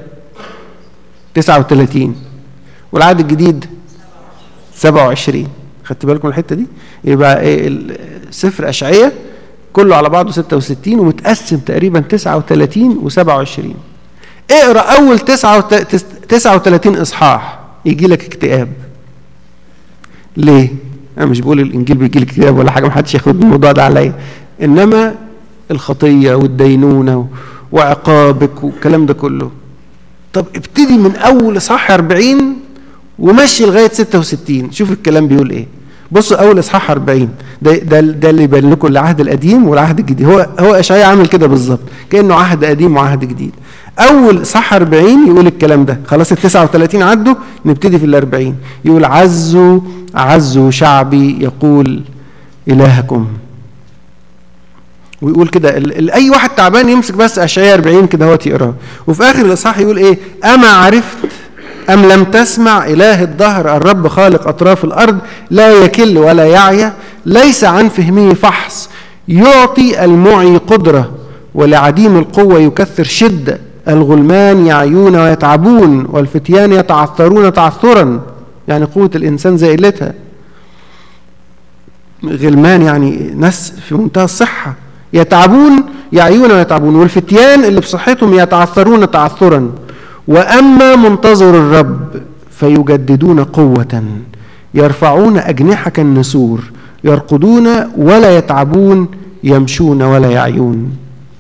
39 والعهد الجديد 27 خدت بالكم الحته دي يبقى ايه سفر اشعياء كله على بعضه 66 ومتقسم تقريبا 39 و27 اقرا اول 39 اصحاح يجي لك اكتئاب ليه انا مش بقول الانجيل بيجي لك اكتئاب ولا حاجه ما حدش ياخد الموضوع ده عليا انما الخطيه والدينونه وعقابك والكلام ده كله طب ابتدي من اول اصحاح 40 ومشي لغايه 66 شوف الكلام بيقول ايه بصوا اول اصحاح 40 ده ده ده اللي يبين لكم العهد القديم والعهد الجديد هو هو اشعياء عامل كده بالظبط كانه عهد قديم وعهد جديد اول صح 40 يقول الكلام ده خلاص ال 39 عدوا نبتدي في ال 40 يقول عزوا عزوا شعبي يقول الهكم ويقول كده اي واحد تعبان يمسك بس اشعياء 40 كده هو يقراه وفي اخر الاصحاح يقول ايه اما عرفت أم لم تسمع إله الدهر الرب خالق أطراف الأرض لا يكل ولا يعيا ليس عن فهمه فحص يعطي المعي قدرة ولعديم القوة يكثر شدة الغلمان يعيون ويتعبون والفتيان يتعثرون تعثرا يعني قوة الإنسان زي قلتها غلمان يعني ناس في منتهى الصحة يتعبون يعيون ويتعبون والفتيان اللي بصحتهم يتعثرون تعثرا واما منتظر الرب فيجددون قوه يرفعون اجنحه كالنسور يرقدون ولا يتعبون يمشون ولا يعيون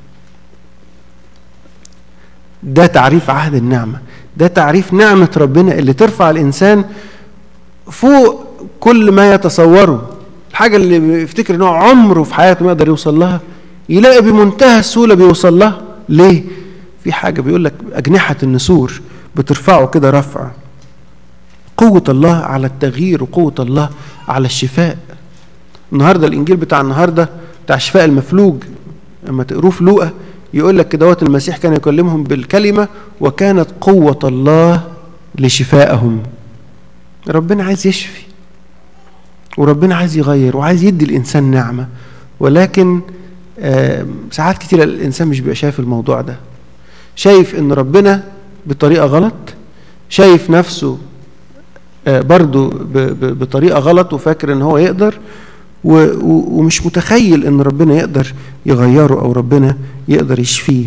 ده تعريف عهد النعمه ده تعريف نعمه ربنا اللي ترفع الانسان فوق كل ما يتصوره الحاجه اللي بيفتكر ان هو عمره في حياته ما يقدر يوصل لها يلاقي بمنتهى السهوله بيوصل لها ليه في حاجة بيقول لك أجنحة النسور بترفعه كده رفع قوة الله على التغيير وقوة الله على الشفاء النهاردة الإنجيل بتاع النهاردة بتاع شفاء المفلوج لما تقروه في لوقا يقول لك كده المسيح كان يكلمهم بالكلمة وكانت قوة الله لشفائهم ربنا عايز يشفي وربنا عايز يغير وعايز يدي الإنسان نعمة ولكن آه ساعات كتيرة الإنسان مش بيبقى شايف الموضوع ده شايف إن ربنا بطريقة غلط شايف نفسه آه برضو بطريقة غلط وفاكر إن هو يقدر ومش متخيل إن ربنا يقدر يغيره أو ربنا يقدر يشفيه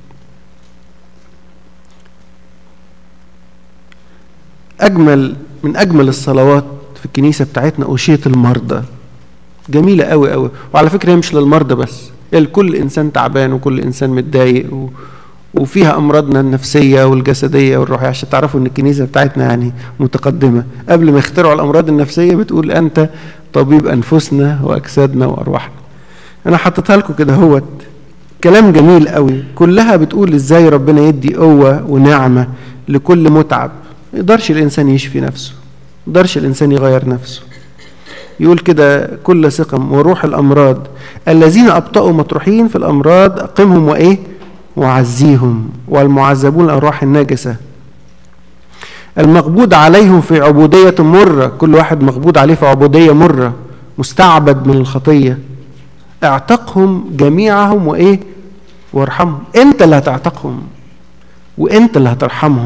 أجمل من أجمل الصلوات في الكنيسة بتاعتنا أوشية المرضى جميلة قوي قوي وعلى فكرة هي مش للمرضى بس كل إنسان تعبان وكل إنسان متضايق و... وفيها أمراضنا النفسية والجسدية والروحية عشان تعرفوا إن الكنيسة بتاعتنا يعني متقدمة قبل ما يخترعوا الأمراض النفسية بتقول أنت طبيب أنفسنا وأجسادنا وأرواحنا أنا حطيتها لكم كده هوت كلام جميل قوي كلها بتقول إزاي ربنا يدي قوة ونعمة لكل متعب ما يقدرش الإنسان يشفي نفسه ما يقدرش الإنسان يغير نفسه يقول كده كل سقم وروح الأمراض الذين أبطأوا مطروحين في الأمراض أقمهم وإيه وعزيهم والمعذبون الأرواح الناجسة المقبوض عليهم في عبودية مرة كل واحد مقبوض عليه في عبودية مرة مستعبد من الخطية اعتقهم جميعهم وإيه وارحمهم أنت اللي هتعتقهم وأنت اللي هترحمهم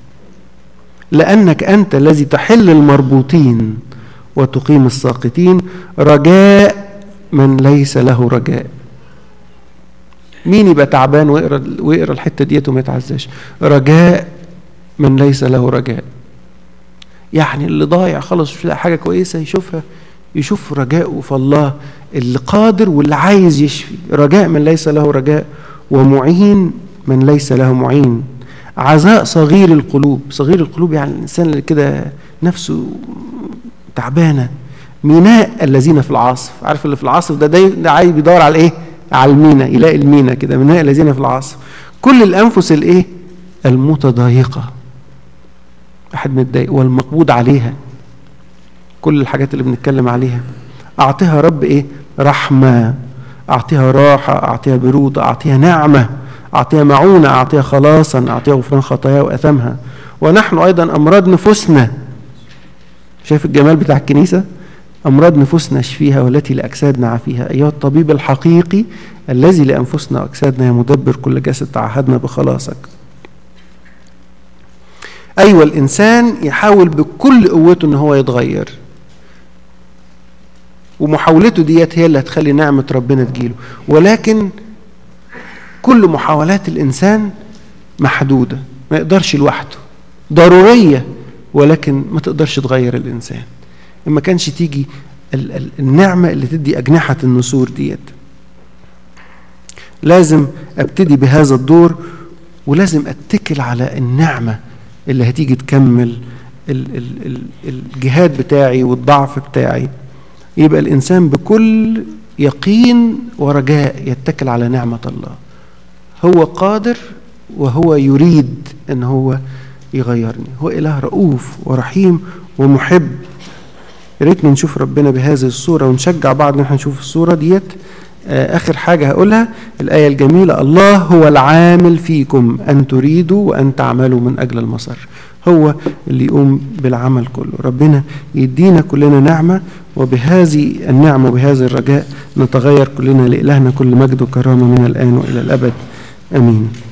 لأنك أنت الذي تحل المربوطين وتقيم الساقطين رجاء من ليس له رجاء مين يبقى تعبان ويقرا ويقرا الحته ديت وما يتعزاش رجاء من ليس له رجاء يعني اللي ضايع خلاص مش لاقي حاجه كويسه يشوفها يشوف رجاءه في الله اللي قادر واللي عايز يشفي رجاء من ليس له رجاء ومعين من ليس له معين عزاء صغير القلوب صغير القلوب يعني الانسان اللي كده نفسه تعبانه ميناء الذين في العاصف عارف اللي في العاصف ده ده, ده عايز بيدور على ايه على المينا يلاقي المينا كده ميناء الذين في العاصف كل الانفس الايه المتضايقه واحد متضايق والمقبوض عليها كل الحاجات اللي بنتكلم عليها اعطيها رب ايه رحمه اعطيها راحه اعطيها بروده اعطيها نعمه اعطيها معونه اعطيها خلاصا اعطيها غفران خطاياها واثامها ونحن ايضا امراض نفوسنا شايف الجمال بتاع الكنيسه امراض نفوسنا اشفيها والتي لاجسادنا عافيها ايها الطبيب الحقيقي الذي لانفسنا واجسادنا يا مدبر كل جسد تعهدنا بخلاصك ايوه الانسان يحاول بكل قوته ان هو يتغير ومحاولته ديت هي اللي هتخلي نعمه ربنا تجيله ولكن كل محاولات الانسان محدوده ما يقدرش لوحده ضروريه ولكن ما تقدرش تغير الانسان ما كانش تيجي النعمه اللي تدي اجنحه النسور ديت لازم ابتدي بهذا الدور ولازم اتكل على النعمه اللي هتيجي تكمل الجهاد بتاعي والضعف بتاعي يبقى الانسان بكل يقين ورجاء يتكل على نعمه الله هو قادر وهو يريد ان هو يغيرني هو اله رؤوف ورحيم ومحب يا ريتنا نشوف ربنا بهذه الصوره ونشجع بعض ان احنا نشوف الصوره ديت اخر حاجه هقولها الايه الجميله الله هو العامل فيكم ان تريدوا وان تعملوا من اجل المسار هو اللي يقوم بالعمل كله ربنا يدينا كلنا نعمه وبهذه النعمه وبهذا الرجاء نتغير كلنا لالهنا كل مجد وكرامه من الان والى الابد امين